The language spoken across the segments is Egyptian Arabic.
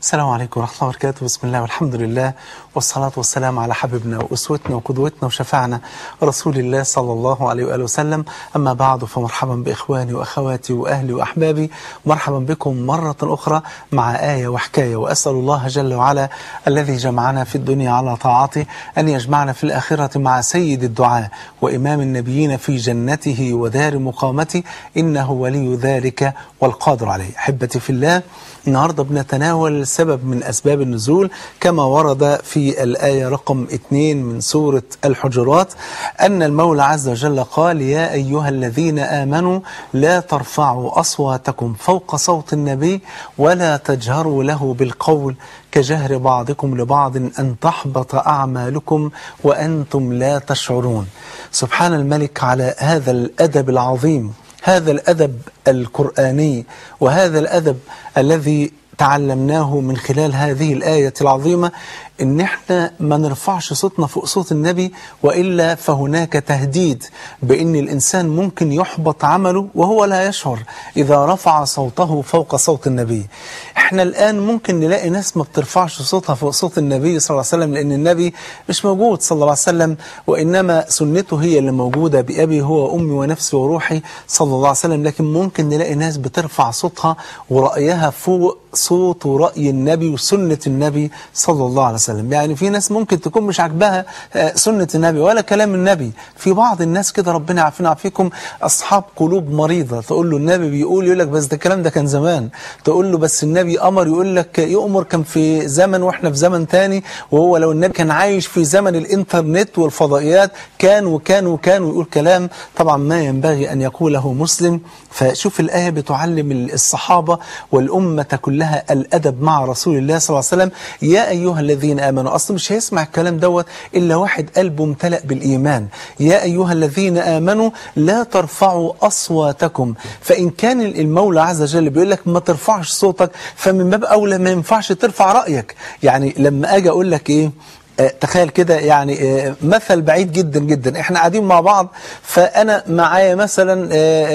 السلام عليكم ورحمة الله وبركاته بسم الله والحمد لله والصلاة والسلام على حبيبنا وأسوتنا وقدوتنا وشفعنا رسول الله صلى الله عليه وآله وسلم أما بعد فمرحبا بإخواني وأخواتي وأهلي وأحبابي مرحبا بكم مرة أخرى مع آية وحكاية وأسأل الله جل وعلا الذي جمعنا في الدنيا على طاعته أن يجمعنا في الآخرة مع سيد الدعاء وإمام النبيين في جنته ودار مقامته إنه ولي ذلك والقادر عليه أحبتي في الله النهاردة بنتناول سبب من أسباب النزول كما ورد في الآية رقم 2 من سورة الحجرات أن المولى عز وجل قال يا أيها الذين آمنوا لا ترفعوا أصواتكم فوق صوت النبي ولا تجهروا له بالقول كجهر بعضكم لبعض أن تحبط أعمالكم وأنتم لا تشعرون سبحان الملك على هذا الأدب العظيم هذا الأدب القرآني وهذا الأدب الذي تعلمناه من خلال هذه الآية العظيمة إن إحنا ما نرفعش صوتنا فوق صوت النبي وإلا فهناك تهديد بإن الإنسان ممكن يحبط عمله وهو لا يشعر إذا رفع صوته فوق صوت النبي إحنا الآن ممكن نلاقي ناس ما بترفعش صوتها فوق صوت النبي صلى الله عليه وسلم لأن النبي مش موجود صلى الله عليه وسلم وإنما سنته هي اللي موجودة بأبي هو وأمي ونفسي وروحي صلى الله عليه وسلم لكن ممكن نلاقي ناس بترفع صوتها ورأيها فوق صوت ورأي النبي وسنة النبي صلى الله عليه وسلم يعني في ناس ممكن تكون مش عاجباها سنة النبي ولا كلام النبي في بعض الناس كده ربنا يعافينا ويعافيكم أصحاب قلوب مريضة تقول له النبي بيقول يقول لك بس ده الكلام ده كان زمان تقول له بس النبي أمر يقول لك يؤمر كان في زمن وإحنا في زمن تاني وهو لو النبي كان عايش في زمن الإنترنت والفضائيات كان وكان وكان ويقول كلام طبعا ما ينبغي أن يقوله مسلم فشوف الآية بتعلم الصحابة والأمة كلها الأدب مع رسول الله صلى الله عليه وسلم يا أيها الذين آمنوا أصلا مش هيسمع الكلام دوت إلا واحد قلبه امتلأ بالإيمان يا أيها الذين آمنوا لا ترفعوا أصواتكم فإن كان المولى عز وجل بيقول لك ما ترفعش صوتك فمن باب أولى ما ينفعش ترفع رأيك يعني لما أجي أقول لك إيه تخيل كده يعني مثل بعيد جدا جدا احنا قاعدين مع بعض فانا معايا مثلا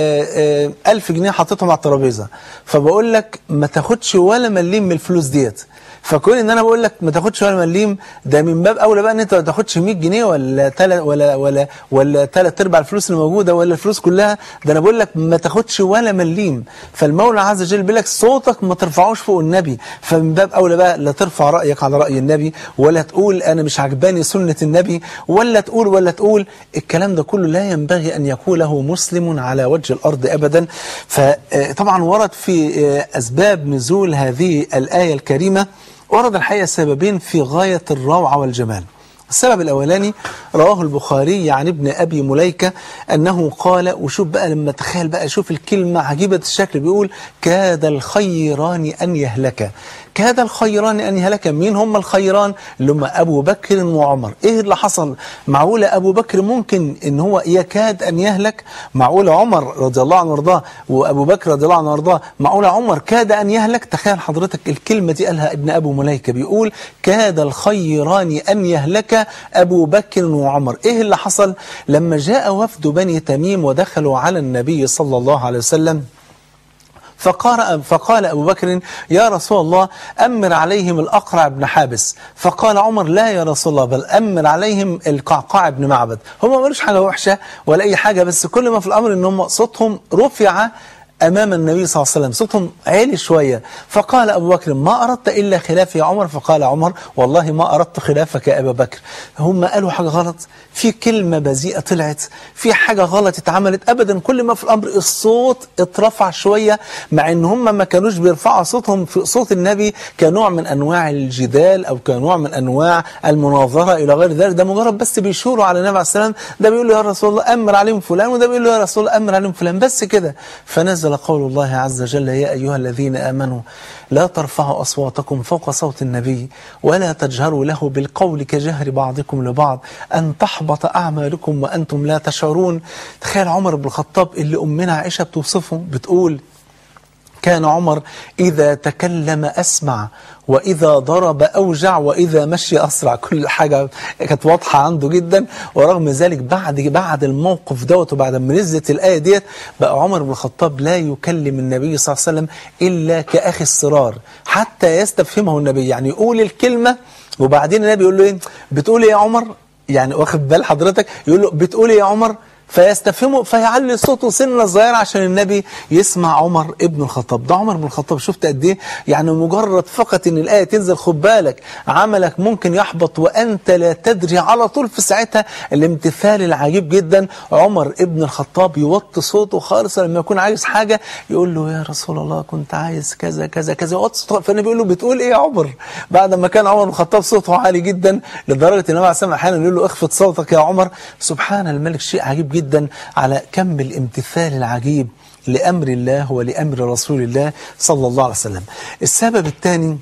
ألف جنيه حطيتهم على الترابيزه فبقول لك ما تاخدش ولا مليم من الفلوس ديت فكون ان انا بقول لك ما تاخدش ولا مليم ده من باب اولى بقى ان انت ما تاخدش 100 جنيه ولا تل ولا ولا ولا ثلاث ارباع الفلوس اللي موجوده ولا الفلوس كلها ده انا بقول لك ما تاخدش ولا مليم فالمولى عز وجل بيقول لك صوتك ما ترفعوش فوق النبي فمن باب اولى بقى لا ترفع رايك على راي النبي ولا تقول انا مش عجباني سنه النبي ولا تقول ولا تقول الكلام ده كله لا ينبغي ان يقوله مسلم على وجه الارض ابدا فطبعا ورد في اسباب نزول هذه الايه الكريمه ورد الحقيقة سببين في غاية الروعة والجمال السبب الأولاني رواه البخاري عن ابن أبي مليكة أنه قال وشوف بقى لما تخيل بقى شوف الكلمة عجيبة الشكل بيقول كاد الخيران أن يهلك كاد الخيران أن يهلك مين هم الخيران اللي هم أبو بكر وعمر إيه اللي حصل معقولة أبو بكر ممكن إن هو يكاد أن يهلك معقولة عمر رضي الله عنه وارضاه وأبو بكر رضي الله عنه وارضاه معقولة عمر كاد أن يهلك تخيل حضرتك الكلمة دي قالها ابن أبو مليكة بيقول كاد الخيران أن يهلك أبو بكر وعمر إيه اللي حصل لما جاء وفد بني تميم ودخلوا على النبي صلى الله عليه وسلم فقال, فقال أبو بكر يا رسول الله أمر عليهم الأقرع بن حابس فقال عمر لا يا رسول الله بل أمر عليهم القعقاع بن معبد هم ما قالوش حاجة وحشة ولا أي حاجة بس كل ما في الأمر أن هم صوتهم رفع أمام النبي صلى الله عليه وسلم صوتهم عالي شوية فقال أبو بكر ما أردت إلا خلافي يا عمر فقال عمر والله ما أردت خلافك يا أبا بكر هم قالوا حاجة غلط في كلمة بذيئة طلعت في حاجة غلط اتعملت أبدا كل ما في الأمر الصوت اترفع شوية مع أن هم ما كانوش بيرفعوا صوتهم في صوت النبي كنوع من أنواع الجدال أو كنوع من أنواع المناظرة إلى غير ذلك ده مجرد بس بيشوروا على النبي عليه السلام ده بيقول له يا رسول الله أمر عليهم فلان وده بيقول له يا رسول الله أمر عليهم فلان بس كده فنزل نزل قول الله عز وجل يا أيها الذين آمنوا لا ترفعوا أصواتكم فوق صوت النبي ولا تجهروا له بالقول كجهر بعضكم لبعض أن تحبط أعمالكم وأنتم لا تشعرون تخيل عمر بن الخطاب اللي أمنا عائشة بتوصفه بتقول كان عمر إذا تكلم أسمع وإذا ضرب أوجع وإذا مشي أسرع كل حاجة كانت واضحة عنده جدا ورغم ذلك بعد بعد الموقف دوت وبعد ما نزلت الآية ديت بقى عمر بن الخطاب لا يكلم النبي صلى الله عليه وسلم إلا كأخي الصرار حتى يستفهمه النبي يعني يقول الكلمة وبعدين النبي يقول له إيه بتقول إيه يا عمر يعني واخد بال حضرتك يقول له بتقول إيه يا عمر فيستفهمه فيعلي صوته سنة صغيرة عشان النبي يسمع عمر ابن الخطاب ده عمر بن الخطاب شفت قد ايه يعني مجرد فقط ان الآية تنزل خد بالك عملك ممكن يحبط وأنت لا تدري على طول في ساعتها الامتثال العجيب جدا عمر ابن الخطاب يوطي صوته خالص لما يكون عايز حاجة يقول له يا رسول الله كنت عايز كذا كذا كذا يوطي صوته فالنبي يقول له بتقول ايه يا عمر بعد ما كان عمر بن الخطاب صوته عالي جدا لدرجة ان النبي عليه الصلاة احيانا يقول له اخفض صوتك يا عمر سبحان الملك شيء عجيب جدا جدا على كم الامتثال العجيب لأمر الله ولأمر رسول الله صلى الله عليه وسلم السبب الثاني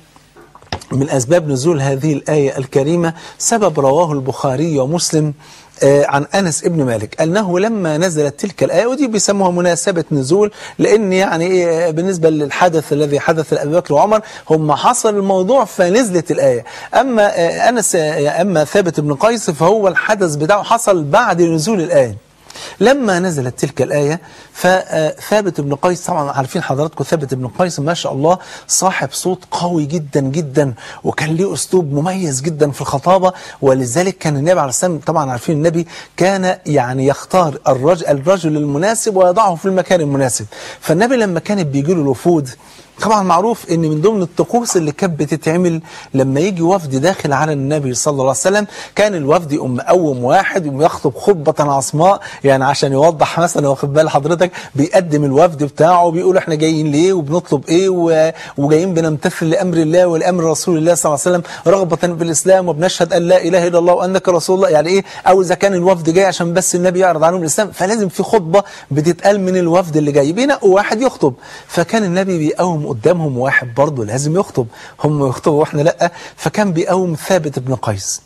من أسباب نزول هذه الآية الكريمة سبب رواه البخاري ومسلم عن أنس ابن مالك أنه لما نزلت تلك الآية ودي بيسموها مناسبة نزول لأن يعني بالنسبة للحدث الذي حدث لأبي بكر وعمر هم حصل الموضوع فنزلت الآية أما أنس أما ثابت بن قيس فهو الحدث بتاعه حصل بعد نزول الآية لما نزلت تلك الآية فثابت بن قيس طبعا عارفين حضراتكم ثابت بن قيس ما شاء الله صاحب صوت قوي جدا جدا وكان له أسلوب مميز جدا في الخطابة ولذلك كان النبي عليه السلام طبعا عارفين النبي كان يعني يختار الرجل, الرجل المناسب ويضعه في المكان المناسب فالنبي لما كانت بيجي له الوفود طبعا معروف ان من ضمن الطقوس اللي كانت بتتعمل لما يجي وفد داخل على النبي صلى الله عليه وسلم كان الوفد يقوم مقوم واحد يقوم يخطب خطبه عصماء يعني عشان يوضح مثلا واخد بال حضرتك بيقدم الوفد بتاعه وبيقول احنا جايين ليه وبنطلب ايه وجايين بنمتثل لامر الله ولامر رسول الله صلى الله عليه وسلم رغبه بالاسلام وبنشهد ان لا اله الا الله وانك رسول الله يعني ايه او اذا كان الوفد جاي عشان بس النبي يعرض عليهم الاسلام فلازم في خطبه بتتقال من الوفد اللي جاي بينقوا واحد يخطب فكان النبي بيقوم قدامهم واحد برضه لازم يخطب هم يخطبوا واحنا لا فكان بيقوم ثابت بن قيس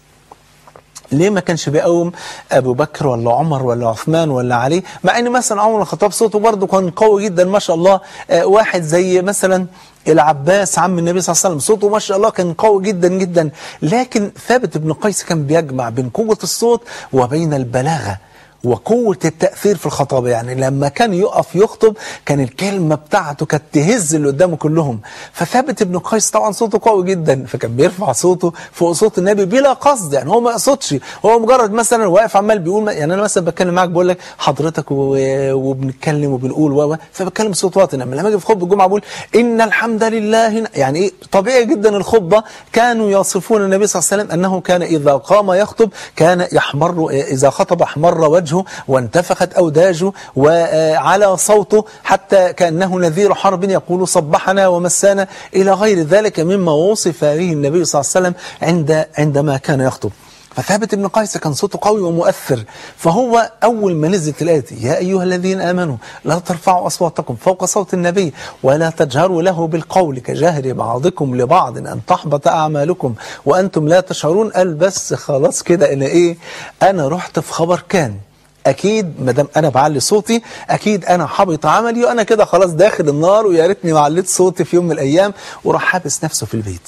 ليه ما كانش بيقوم ابو بكر ولا عمر ولا عثمان ولا علي مع ان مثلا عمر الخطاب صوته برضه كان قوي جدا ما شاء الله آه واحد زي مثلا العباس عم النبي صلى الله عليه وسلم صوته ما شاء الله كان قوي جدا جدا لكن ثابت بن قيس كان بيجمع بين قوة الصوت وبين البلاغة وقوة التأثير في الخطابة يعني لما كان يقف يخطب كان الكلمة بتاعته كانت تهز اللي قدامه كلهم فثابت ابن قيس طبعا صوته قوي جدا فكان بيرفع صوته فوق صوت النبي بلا قصد يعني هو ما يقصدش هو مجرد مثلا واقف عمال بيقول يعني انا مثلا بتكلم معاك بقول لك حضرتك وبنتكلم وبنقول و فبتكلم صوت واطي لما لما اجي في خطبه الجمعه بقول ان الحمد لله يعني ايه طبيعي جدا الخطبه كانوا يصفون النبي صلى الله عليه وسلم انه كان اذا قام يخطب كان يحمر اذا خطب احمر وجهه وانتفخت أوداجه وعلى صوته حتى كأنه نذير حرب يقول صبحنا ومسانا إلى غير ذلك مما وصف به النبي صلى الله عليه وسلم عند عندما كان يخطب فثابت بن قيس كان صوته قوي ومؤثر فهو أول ما نزلت الآية يا أيها الذين آمنوا لا ترفعوا أصواتكم فوق صوت النبي ولا تجهروا له بالقول كجهر بعضكم لبعض أن تحبط أعمالكم وأنتم لا تشعرون قال بس خلاص كده أنا إيه أنا رحت في خبر كان اكيد ما دام انا بعلي صوتي اكيد انا حبط عملي وانا كده خلاص داخل النار ويا ريتني ما عليت صوتي في يوم من الايام وراح حابس نفسه في البيت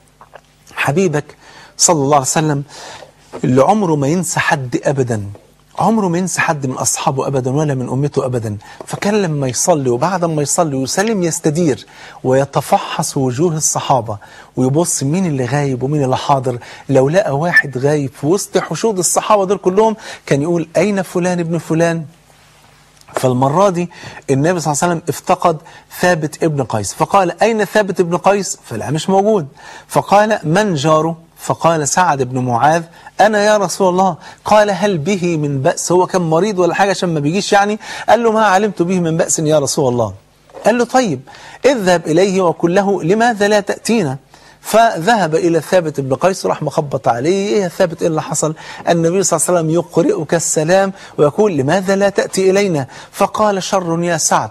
حبيبك صلى الله عليه وسلم اللي عمره ما ينسى حد ابدا عمره ما ينسى حد من أصحابه أبدا ولا من أمته أبدا فكان لما يصلي وبعد ما يصلي ويسلم يستدير ويتفحص وجوه الصحابة ويبص مين اللي غايب ومين اللي حاضر لو لقى واحد غايب في وسط حشود الصحابة دول كلهم كان يقول أين فلان ابن فلان فالمرة دي النبي صلى الله عليه وسلم افتقد ثابت ابن قيس فقال أين ثابت ابن قيس فلا مش موجود فقال من جاره فقال سعد بن معاذ أنا يا رسول الله قال هل به من بأس هو كان مريض ولا حاجة عشان ما بيجيش يعني قال له ما علمت به من بأس يا رسول الله قال له طيب اذهب إليه وقل له لماذا لا تأتينا فذهب إلى ثابت بن قيس راح مخبط عليه إيه يا ثابت إيه اللي حصل النبي صلى الله عليه وسلم يقرئك السلام ويقول لماذا لا تأتي إلينا فقال شر يا سعد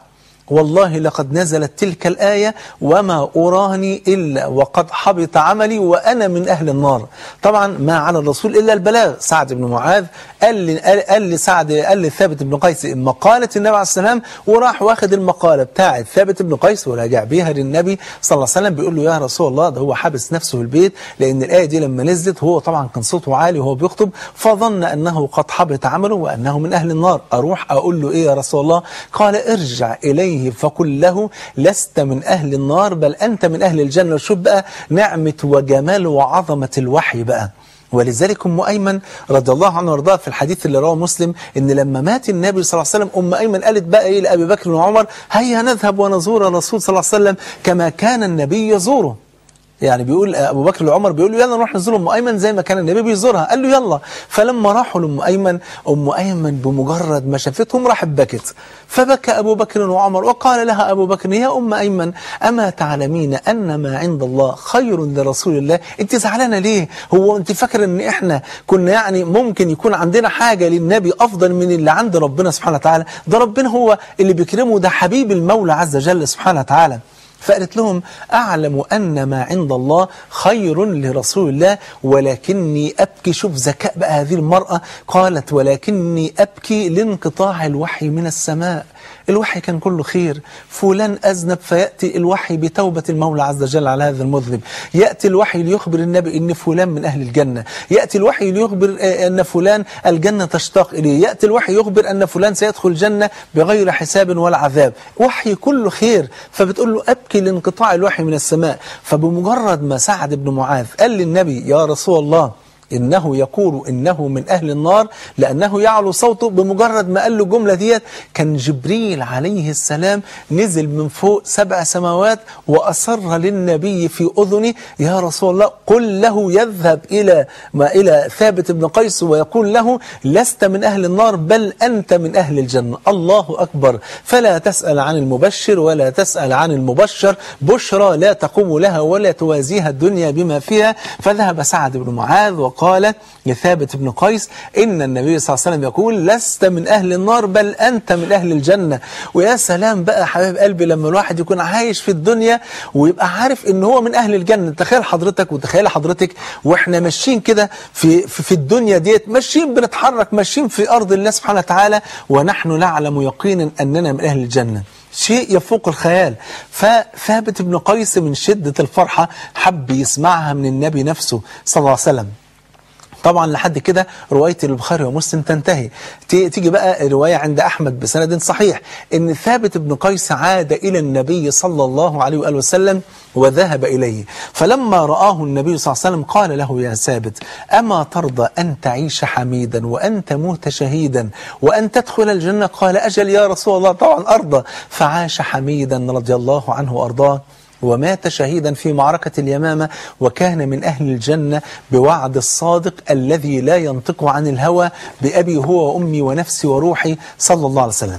والله لقد نزلت تلك الآية وما أراني إلا وقد حبط عملي وأنا من أهل النار طبعا ما على الرسول إلا البلاغ سعد بن معاذ قال لي, قال لي سعد قال لي ثابت بن قيس مقالة النبي عليه السلام وراح واخد المقالة بتاعة ثابت بن قيس وراجع بيها للنبي صلى الله عليه وسلم بيقول له يا رسول الله ده هو حابس نفسه في البيت لأن الآية دي لما نزلت هو طبعا كان صوته عالي وهو بيخطب فظن أنه قد حبط عمله وأنه من أهل النار أروح أقول له إيه يا رسول الله قال ارجع إليه فقل له لست من أهل النار بل أنت من أهل الجنة شوف بقى نعمة وجمال وعظمة الوحي بقى ولذلك أم أيمن رضي الله عنه وارضاها في الحديث اللي رواه مسلم إن لما مات النبي صلى الله عليه وسلم أم أيمن قالت بقى إيه لأبي بكر وعمر هيا نذهب ونزور الرسول صلى الله عليه وسلم كما كان النبي يزوره يعني بيقول ابو بكر لعمر بيقول له يلا نروح نزور ام ايمن زي ما كان النبي بيزورها قال له يلا فلما راحوا لام ايمن ام ايمن بمجرد ما شافتهم راحت بكت فبكى ابو بكر وعمر وقال لها ابو بكر يا ام ايمن اما تعلمين ان ما عند الله خير لرسول الله انت زعلانه ليه هو انت فاكره ان احنا كنا يعني ممكن يكون عندنا حاجه للنبي افضل من اللي عند ربنا سبحانه وتعالى ده ربنا هو اللي بيكرمه ده حبيب المولى عز وجل سبحانه وتعالى فقالت لهم أعلم أن ما عند الله خير لرسول الله ولكني أبكي شوف ذكاء بقى هذه المرأة قالت ولكني أبكي لانقطاع الوحي من السماء الوحي كان كله خير فلان أذنب فيأتي الوحي بتوبة المولى عز وجل على هذا المذنب يأتي الوحي ليخبر النبي أن فلان من أهل الجنة يأتي الوحي ليخبر أن فلان الجنة تشتاق إليه يأتي الوحي يخبر أن فلان سيدخل الجنة بغير حساب ولا عذاب وحي كله خير فبتقول له أبكي لانقطاع الوحي من السماء فبمجرد ما سعد بن معاذ قال للنبي يا رسول الله إنه يقول إنه من أهل النار لأنه يعلو صوته بمجرد ما قال له الجملة ديت كان جبريل عليه السلام نزل من فوق سبع سماوات وأصر للنبي في أذنه يا رسول الله قل له يذهب إلى ما إلى ثابت بن قيس ويقول له لست من أهل النار بل أنت من أهل الجنة الله أكبر فلا تسأل عن المبشر ولا تسأل عن المبشر بشرى لا تقوم لها ولا توازيها الدنيا بما فيها فذهب سعد بن معاذ وقال لثابت بن قيس إن النبي صلى الله عليه وسلم يقول لست من أهل النار بل أنت من أهل الجنة ويا سلام بقى حبيب قلبي لما الواحد يكون عايش في الدنيا ويبقى عارف إن هو من أهل الجنة تخيل حضرتك وتخيل حضرتك وإحنا ماشيين كده في, في, في الدنيا ديت ماشيين بنتحرك ماشيين في أرض الله سبحانه وتعالى ونحن نعلم يقينا أننا من أهل الجنة شيء يفوق الخيال فثابت بن قيس من شدة الفرحة حب يسمعها من النبي نفسه صلى الله عليه وسلم طبعا لحد كده رواية البخاري ومسلم تنتهي تيجي بقى رواية عند أحمد بسند صحيح إن ثابت بن قيس عاد إلى النبي صلى الله عليه وآله وسلم وذهب إليه فلما رآه النبي صلى الله عليه وسلم قال له يا ثابت أما ترضى أن تعيش حميدا وأن تموت شهيدا وأن تدخل الجنة قال أجل يا رسول الله طبعا أرضى فعاش حميدا رضي الله عنه وأرضاه ومات شهيدا في معركة اليمامة وكان من أهل الجنة بوعد الصادق الذي لا ينطق عن الهوى بأبي هو وأمي ونفسي وروحي صلى الله عليه وسلم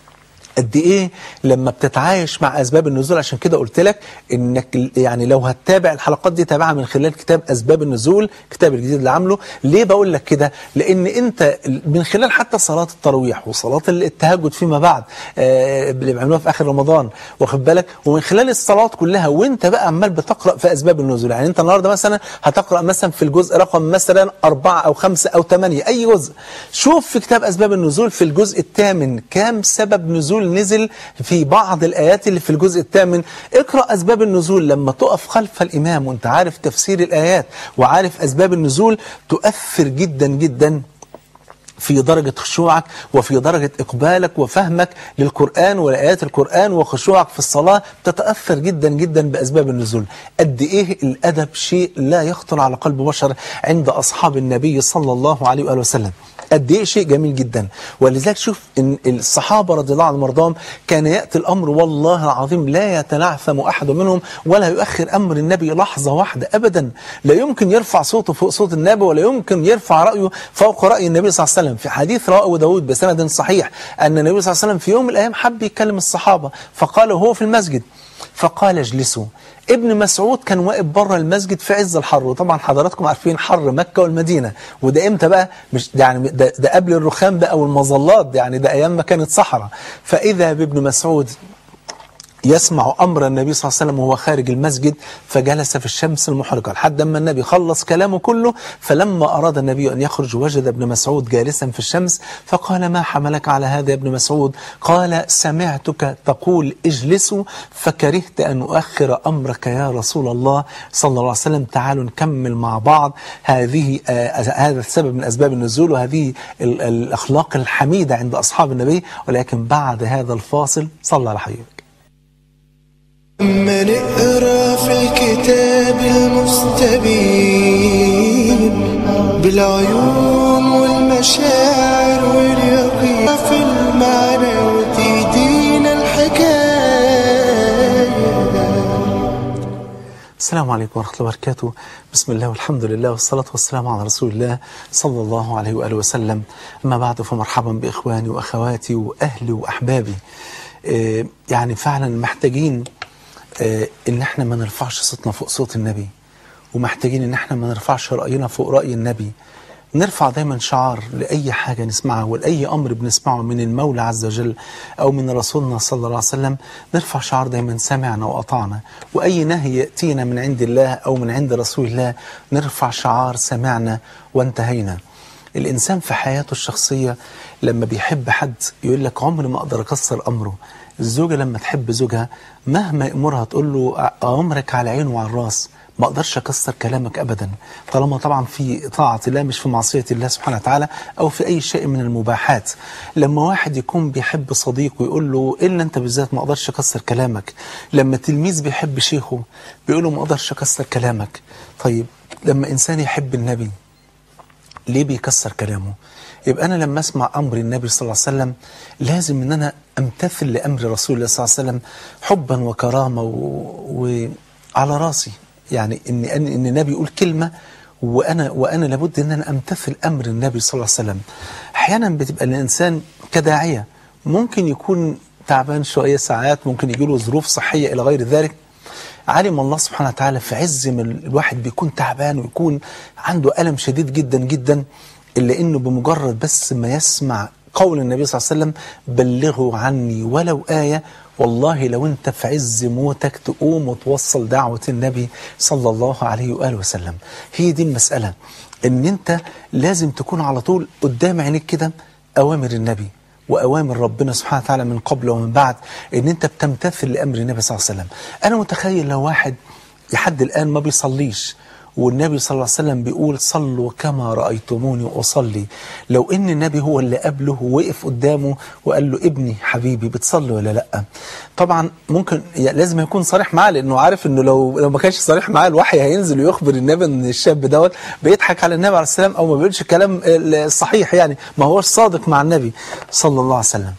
قد ايه لما بتتعايش مع اسباب النزول عشان كده قلت لك انك يعني لو هتتابع الحلقات دي تابعها من خلال كتاب اسباب النزول كتاب الجديد اللي عامله ليه بقول لك كده لان انت من خلال حتى صلاه التراويح وصلاه التهجد فيما بعد آه اللي بيعملوها في اخر رمضان واخد بالك ومن خلال الصلوات كلها وانت بقى عمال بتقرا في اسباب النزول يعني انت النهارده مثلا هتقرا مثلا في الجزء رقم مثلا أربعة او خمسة او ثمانية اي جزء شوف في كتاب اسباب النزول في الجزء الثامن كام سبب نزول النزول نزل في بعض الآيات اللي في الجزء الثامن اقرأ أسباب النزول لما تقف خلف الإمام وانت عارف تفسير الآيات وعارف أسباب النزول تؤثر جدا جدا في درجة خشوعك وفي درجة إقبالك وفهمك للقرآن ولآيات القرآن وخشوعك في الصلاة تتأثر جدا جدا بأسباب النزول قد إيه الأدب شيء لا يخطر على قلب بشر عند أصحاب النبي صلى الله عليه وآله وسلم قد ايه شيء جميل جدا ولذلك شوف ان الصحابه رضي الله عنهم وارضاهم كان ياتي الامر والله العظيم لا يتنعثم احد منهم ولا يؤخر امر النبي لحظه واحده ابدا لا يمكن يرفع صوته فوق صوت النبي ولا يمكن يرفع رايه فوق راي النبي صلى الله عليه وسلم في حديث رواه داود بسند صحيح ان النبي صلى الله عليه وسلم في يوم من الايام حب يكلم الصحابه فقال وهو في المسجد فقال اجلسوا ابن مسعود كان واقف بره المسجد في عز الحر وطبعا حضراتكم عارفين حر مكة والمدينة وده امتى بقى مش ده يعني ده, ده قبل الرخام بقى والمظلات يعني ده ايام ما كانت صحراء فاذا بابن مسعود يسمع أمر النبي صلى الله عليه وسلم وهو خارج المسجد فجلس في الشمس المحرقة لحد ما النبي خلص كلامه كله فلما أراد النبي أن يخرج وجد ابن مسعود جالسا في الشمس فقال ما حملك على هذا يا ابن مسعود قال سمعتك تقول اجلسوا فكرهت أن أؤخر أمرك يا رسول الله صلى الله عليه وسلم تعالوا نكمل مع بعض هذه آه هذا السبب من أسباب النزول وهذه ال- الأخلاق الحميدة عند أصحاب النبي ولكن بعد هذا الفاصل صلى على حبيبك أما نقرا في الكتاب المستبين بالعيون والمشاعر واليقين في المعنى وتهدينا الحكاية السلام عليكم ورحمة الله وبركاته بسم الله والحمد لله والصلاة والسلام على رسول الله صلى الله عليه وآله وسلم أما بعد فمرحبا بإخواني وأخواتي وأهلي وأحبابي آه، يعني فعلا محتاجين آه، إن احنا ما نرفعش صوتنا فوق صوت النبي ومحتاجين إن احنا ما نرفعش رأينا فوق رأي النبي نرفع دايما شعار لأي حاجة نسمعها ولأي أمر بنسمعه من المولى عز وجل أو من رسولنا صلى الله عليه وسلم نرفع شعار دايما سمعنا وأطعنا وأي نهي يأتينا من عند الله أو من عند رسول الله نرفع شعار سمعنا وانتهينا الإنسان في حياته الشخصية لما بيحب حد يقول لك عمري ما أقدر أكسر أمره الزوجة لما تحب زوجها مهما يأمرها تقول له أمرك على عينه وعلى الراس ما اقدرش اكسر كلامك ابدا طالما طبعا في طاعه الله مش في معصيه الله سبحانه وتعالى او في اي شيء من المباحات لما واحد يكون بيحب صديقه ويقول له الا انت بالذات ما اقدرش اكسر كلامك لما تلميذ بيحب شيخه بيقول له ما اقدرش اكسر كلامك طيب لما انسان يحب النبي ليه بيكسر كلامه يبقى أنا لما أسمع أمر النبي صلى الله عليه وسلم لازم أن أنا أمتثل لأمر رسول الله صلى الله عليه وسلم حبا وكرامة و... وعلى راسي يعني إن إن إن النبي يقول كلمة وأنا وأنا لابد أن أنا أمتثل أمر النبي صلى الله عليه وسلم أحيانا بتبقى الإنسان كداعية ممكن يكون تعبان شوية ساعات ممكن يجيله ظروف صحية إلى غير ذلك علم الله سبحانه وتعالى في عز ما الواحد بيكون تعبان ويكون عنده ألم شديد جدا جدا إلا إنه بمجرد بس ما يسمع قول النبي صلى الله عليه وسلم بلغوا عني ولو آية والله لو أنت في عز موتك تقوم وتوصل دعوة النبي صلى الله عليه وآله وسلم هي دي المسألة إن أنت لازم تكون على طول قدام عينيك كده أوامر النبي وأوامر ربنا سبحانه وتعالى من قبل ومن بعد إن أنت بتمتثل لأمر النبي صلى الله عليه وسلم أنا متخيل لو واحد لحد الآن ما بيصليش والنبي صلى الله عليه وسلم بيقول صلوا كما رأيتموني أصلي لو إن النبي هو اللي قبله ووقف قدامه وقال له ابني حبيبي بتصلي ولا لأ طبعا ممكن يعني لازم يكون صريح معاه لأنه عارف إنه لو لو ما كانش صريح معاه الوحي هينزل ويخبر النبي إن الشاب دوت بيضحك على النبي عليه السلام أو ما بيقولش الكلام الصحيح يعني ما هوش صادق مع النبي صلى الله عليه وسلم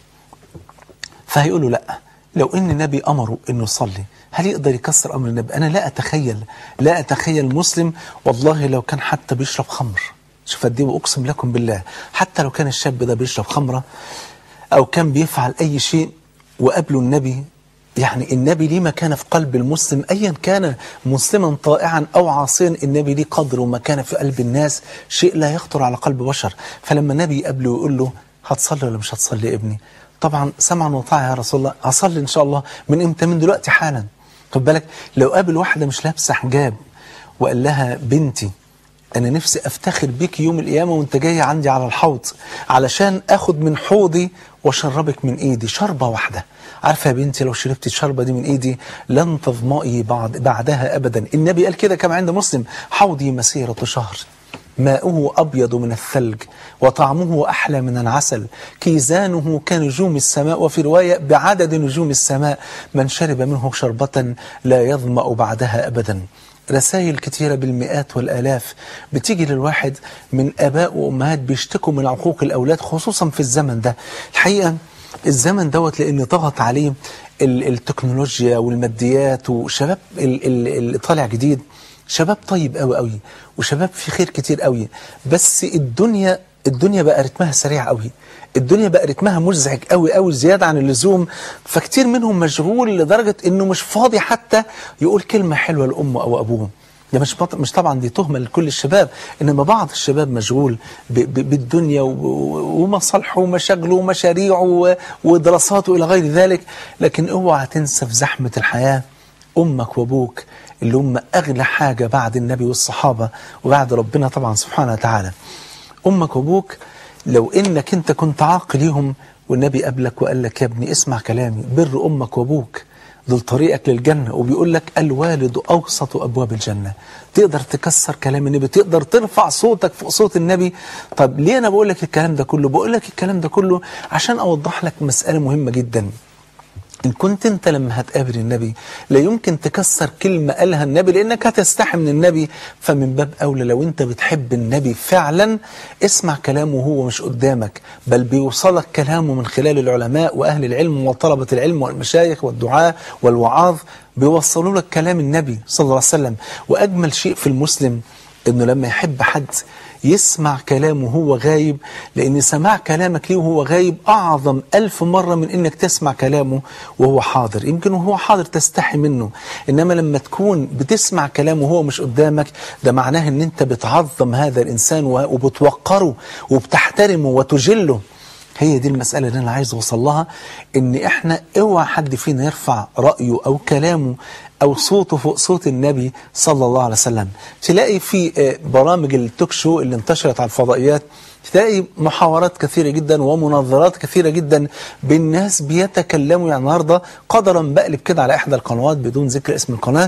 فهيقول له لأ لو ان النبي امره انه يصلي هل يقدر يكسر امر النبي انا لا اتخيل لا اتخيل مسلم والله لو كان حتى بيشرب خمر شوف قد ايه واقسم لكم بالله حتى لو كان الشاب ده بيشرب خمره او كان بيفعل اي شيء وقابله النبي يعني النبي ليه مكانه في قلب المسلم ايا كان مسلما طائعا او عاصيا النبي ليه قدر ومكانه في قلب الناس شيء لا يخطر على قلب بشر فلما النبي يقابله ويقول له هتصلي ولا مش هتصلي يا ابني طبعا سمعا وطاعة يا رسول الله هصلي ان شاء الله من امتى من دلوقتي حالا خد بالك لو قابل واحدة مش لابسة حجاب وقال لها بنتي انا نفسي افتخر بيك يوم القيامة وانت جاية عندي على الحوض علشان اخد من حوضي واشربك من ايدي شربة واحدة عارفة يا بنتي لو شربتي الشربة دي من ايدي لن تظمئي بعد بعدها ابدا النبي قال كده كما عند مسلم حوضي مسيرة شهر ماؤه أبيض من الثلج وطعمه أحلى من العسل كيزانه كنجوم السماء وفي رواية بعدد نجوم السماء من شرب منه شربة لا يظمأ بعدها أبدا رسائل كتيرة بالمئات والآلاف بتيجي للواحد من آباء وأمهات بيشتكوا من عقوق الأولاد خصوصا في الزمن ده الحقيقة الزمن دوت لأن ضغط عليه التكنولوجيا والماديات وشباب اللي طالع جديد شباب طيب قوي قوي وشباب في خير كتير قوي بس الدنيا الدنيا بقى رتمها سريع قوي الدنيا بقى رتمها مزعج قوي قوي زيادة عن اللزوم فكتير منهم مشغول لدرجة انه مش فاضي حتى يقول كلمة حلوة لأمه او ابوه ده مش بط... مش طبعا دي تهمه لكل الشباب انما بعض الشباب مشغول ب... ب... بالدنيا و... و- ومصالحه ومشاغله ومشاريعه و... ودراساته الى غير ذلك لكن اوعى تنسى في زحمه الحياه امك وابوك اللي هم اغلى حاجه بعد النبي والصحابه وبعد ربنا طبعا سبحانه وتعالى امك وابوك لو انك انت كنت عاق ليهم والنبي قابلك وقال لك يا ابني اسمع كلامي بر امك وابوك دول طريقك للجنة وبيقول لك الوالد أوسط أبواب الجنة تقدر تكسر كلام النبي تقدر ترفع صوتك فوق صوت النبي طب ليه أنا بقول لك الكلام ده كله بقول لك الكلام ده كله عشان أوضح لك مسألة مهمة جدا إن كنت أنت لما هتقابل النبي لا يمكن تكسر كلمة قالها النبي لأنك هتستحي من النبي فمن باب أولى لو أنت بتحب النبي فعلا اسمع كلامه هو مش قدامك بل بيوصلك كلامه من خلال العلماء وأهل العلم وطلبة العلم والمشايخ والدعاة والوعاظ بيوصلوا لك كلام النبي صلى الله عليه وسلم وأجمل شيء في المسلم إنه لما يحب حد يسمع كلامه وهو غايب لأن سماع كلامك ليه وهو غايب أعظم ألف مرة من إنك تسمع كلامه وهو حاضر يمكن وهو حاضر تستحي منه إنما لما تكون بتسمع كلامه وهو مش قدامك ده معناه إن أنت بتعظم هذا الإنسان وبتوقره وبتحترمه وتجله هي دي المسألة اللي أنا عايز أوصل لها إن إحنا اوعى حد فينا يرفع رأيه أو كلامه أو صوته فوق صوت النبي صلى الله عليه وسلم تلاقي في آه، برامج التوك شو اللي انتشرت على الفضائيات تلاقي محاورات كثيرة جدا ومناظرات كثيرة جدا بالناس بيتكلموا يعني النهاردة قدرا بقلب كده على إحدى القنوات بدون ذكر اسم القناة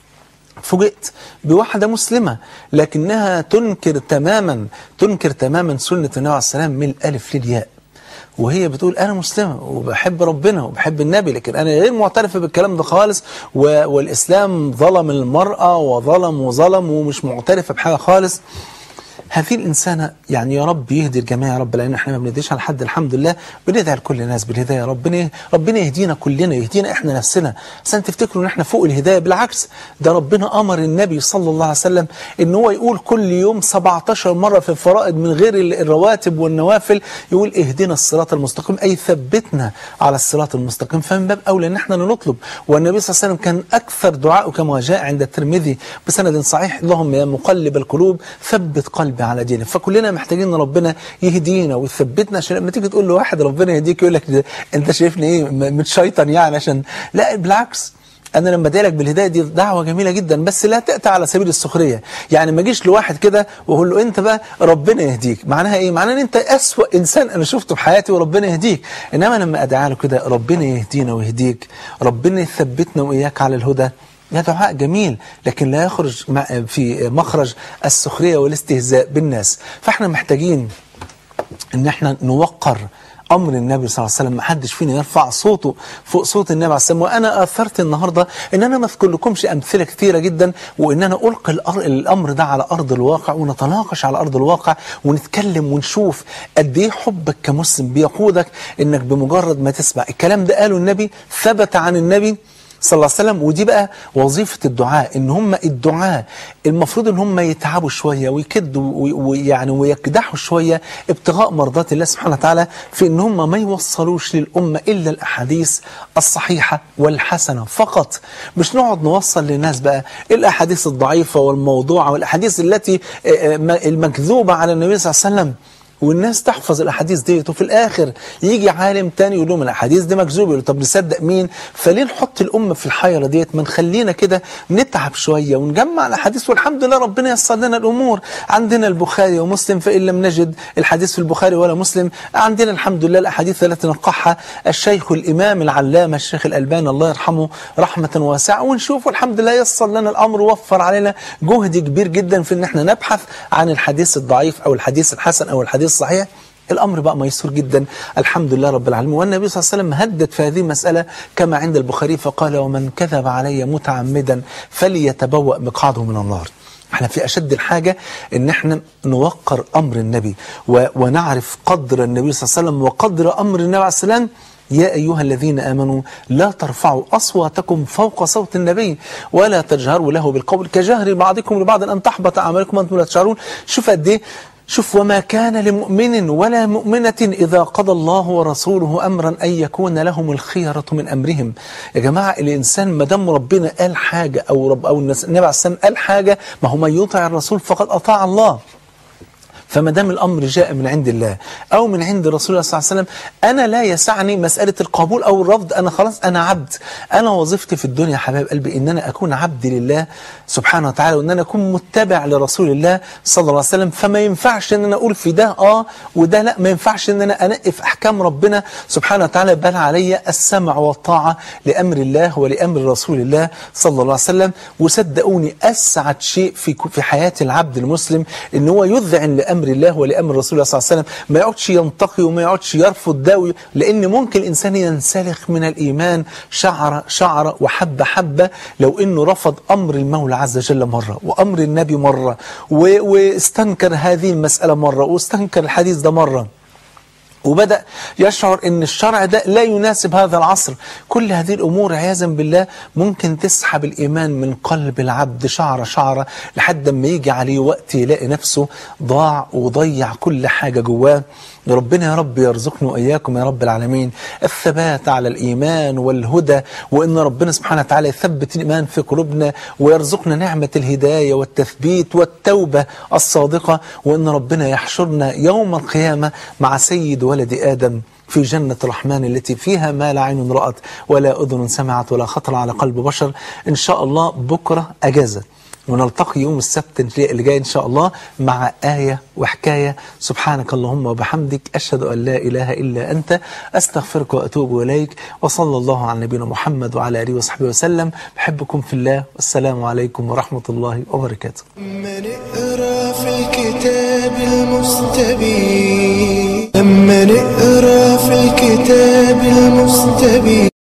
فوجئت بواحدة مسلمة لكنها تنكر تماما تنكر تماما سنة النبي عليه السلام من الألف للياء وهي بتقول أنا مسلمة وبحب ربنا وبحب النبي لكن أنا غير معترفة بالكلام ده خالص و- والإسلام ظلم المرأة وظلم وظلم ومش معترفة بحاجة خالص هذه الإنسانة يعني يا رب يهدي الجميع يا رب لأن احنا ما بنديش على حد الحمد لله بندعي لكل الناس بالهداية ربنا ربنا يهدينا كلنا يهدينا احنا نفسنا عشان تفتكروا ان احنا فوق الهداية بالعكس ده ربنا أمر النبي صلى الله عليه وسلم ان هو يقول كل يوم 17 مرة في الفرائض من غير ال- الرواتب والنوافل يقول اهدنا الصراط المستقيم أي ثبتنا على الصراط المستقيم فمن باب أولى ان احنا اللي نطلب والنبي صلى الله عليه وسلم كان أكثر دعاءه كما جاء عند الترمذي بسند صحيح اللهم يا مقلب القلوب ثبت قلبي على دينك فكلنا محتاجين ان ربنا يهدينا ويثبتنا عشان لما تيجي تقول لواحد ربنا يهديك يقول لك ده انت شايفني ايه م- متشيطن يعني عشان لا بالعكس انا لما ادعي لك بالهدايه دي دعوه جميله جدا بس لا تاتي على سبيل السخريه يعني ما اجيش لواحد كده واقول له انت بقى ربنا يهديك معناها ايه معناها ان انت اسوا انسان انا شفته في حياتي وربنا يهديك انما لما ادعي له كده ربنا يهدينا ويهديك ربنا يثبتنا واياك على الهدى ده دعاء جميل لكن لا يخرج مع- في مخرج السخريه والاستهزاء بالناس فاحنا محتاجين ان احنا نوقر امر النبي صلى الله عليه وسلم ما حدش فينا يرفع صوته فوق صوت النبي عليه السلام وانا اثرت النهارده ان انا ما اذكر لكمش امثله كثيره جدا وان انا القي الأر- الامر ده على ارض الواقع ونتناقش على ارض الواقع ونتكلم ونشوف قد ايه حبك كمسلم بيقودك انك بمجرد ما تسمع الكلام ده قاله النبي ثبت عن النبي صلى الله عليه وسلم ودي بقى وظيفة الدعاء ان هم الدعاء المفروض ان هم يتعبوا شوية ويكدوا وي- ويعني ويكدحوا شوية ابتغاء مرضات الله سبحانه وتعالى في ان هم ما يوصلوش للأمة إلا الأحاديث الصحيحة والحسنة فقط مش نقعد نوصل للناس بقى الأحاديث الضعيفة والموضوعة والأحاديث التي آه، آه، ما- المكذوبة على النبي صلى الله عليه وسلم والناس تحفظ الاحاديث ديت وفي الاخر يجي عالم تاني يقول لهم الاحاديث دي مكذوبه يقول طب نصدق مين فليه نحط الامه في الحيره ديت ما نخلينا كده نتعب شويه ونجمع الاحاديث والحمد لله ربنا ييسر لنا الامور عندنا البخاري ومسلم فان لم نجد الحديث في البخاري ولا مسلم عندنا الحمد لله الاحاديث التي نقحها الشيخ الامام العلامه الشيخ الالباني الله يرحمه رحمه واسعه ونشوف الحمد لله يسر لنا الامر ووفر علينا جهد كبير جدا في ان احنا نبحث عن الحديث الضعيف او الحديث الحسن او الحديث الصحيح الأمر بقى ميسور جدا الحمد لله رب العالمين والنبي صلى الله عليه وسلم هدد في هذه المسألة كما عند البخاري فقال ومن كذب علي متعمدا فليتبوأ مقعده من النار احنا في أشد الحاجة ان احنا نوقر أمر النبي و- ونعرف قدر النبي صلى الله عليه وسلم وقدر أمر النبي عليه السلام يا أيها الذين آمنوا لا ترفعوا أصواتكم فوق صوت النبي ولا تجهروا له بالقول كجهر بعضكم لبعض أن تحبط أعمالكم وأنتم لا تشعرون شوف قد إيه شوف وما كان لمؤمن ولا مؤمنة إذا قضى الله ورسوله أمرا أن يكون لهم الخيرة من أمرهم يا جماعة الإنسان ما دام ربنا قال حاجة أو رب أو الناس- النبي عليه الصلاة والسلام قال حاجة ما هو من يطع الرسول فقد أطاع الله فما دام الامر جاء من عند الله او من عند رسول الله صلى الله عليه وسلم انا لا يسعني مساله القبول او الرفض انا خلاص انا عبد انا وظيفتي في الدنيا يا حبايب قلبي ان انا اكون عبد لله سبحانه وتعالى وان انا اكون متبع لرسول الله صلى الله عليه وسلم فما ينفعش ان انا اقول في ده اه وده لا ما ينفعش ان انا انقف احكام ربنا سبحانه وتعالى بل علي السمع والطاعه لامر الله ولامر رسول الله صلى الله عليه وسلم وصدقوني اسعد شيء في في حياه العبد المسلم ان هو يذعن لامر الله ولامر رسول الله صلى الله عليه وسلم ما يقعدش ينتقي وما يقعدش يرفض ده وي- لان ممكن الانسان ينسلخ من الايمان شعره شعره وحبه حبه لو انه رفض امر المولى عز وجل مره وامر النبي مره و- واستنكر هذه المساله مره واستنكر الحديث ده مره وبدأ يشعر ان الشرع ده لا يناسب هذا العصر كل هذه الامور عياذا بالله ممكن تسحب الايمان من قلب العبد شعره شعره لحد ما يجي عليه وقت يلاقي نفسه ضاع وضيع كل حاجه جواه ربنا يا رب يرزقنا واياكم يا رب العالمين الثبات على الايمان والهدى وان ربنا سبحانه وتعالى يثبت الايمان في قلوبنا ويرزقنا نعمه الهدايه والتثبيت والتوبه الصادقه وان ربنا يحشرنا يوم القيامه مع سيد ولد ادم في جنة الرحمن التي فيها ما لا عين رأت ولا أذن سمعت ولا خطر على قلب بشر إن شاء الله بكرة أجازة ونلتقي يوم السبت اللي جاي إن شاء الله مع آية وحكاية سبحانك اللهم وبحمدك أشهد أن لا إله إلا أنت أستغفرك وأتوب إليك وصلى الله على نبينا محمد وعلى آله وصحبه وسلم بحبكم في الله والسلام عليكم ورحمة الله وبركاته لما نقرا في الكتاب المستبين لما نقرا في الكتاب المستبين